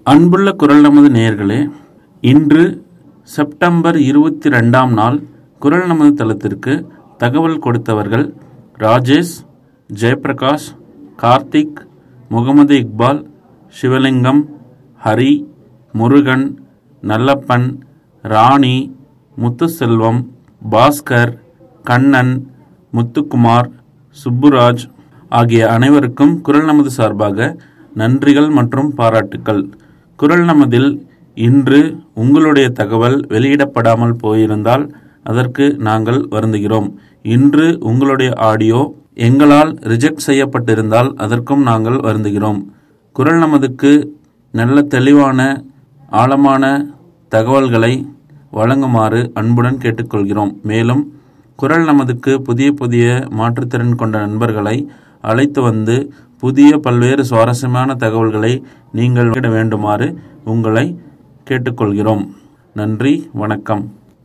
அன்புள்ள குரல் நமது நேயர்களே இன்று செப்டம்பர் இருபத்தி ரெண்டாம் நாள் குரல் நமது தளத்திற்கு தகவல் கொடுத்தவர்கள் ராஜேஷ் ஜெயபிரகாஷ் கார்த்திக் முகமது இக்பால் சிவலிங்கம் ஹரி முருகன் நல்லப்பன் ராணி முத்துசெல்வம் பாஸ்கர் கண்ணன் முத்துக்குமார் சுப்புராஜ் ஆகிய அனைவருக்கும் குரல் நமது சார்பாக நன்றிகள் மற்றும் பாராட்டுக்கள் குரல் நமதில் இன்று உங்களுடைய தகவல் வெளியிடப்படாமல் போயிருந்தால் அதற்கு நாங்கள் வருந்துகிறோம் இன்று உங்களுடைய ஆடியோ எங்களால் ரிஜெக்ட் செய்யப்பட்டிருந்தால் அதற்கும் நாங்கள் வருந்துகிறோம் குரல் நமதுக்கு நல்ல தெளிவான ஆழமான தகவல்களை வழங்குமாறு அன்புடன் கேட்டுக்கொள்கிறோம் மேலும் குரல் நமதுக்கு புதிய புதிய மாற்றுத்திறன் கொண்ட நண்பர்களை அழைத்து வந்து புதிய பல்வேறு சுவாரஸ்யமான தகவல்களை நீங்கள் வெளியிட வேண்டுமாறு உங்களை கேட்டுக்கொள்கிறோம் நன்றி வணக்கம்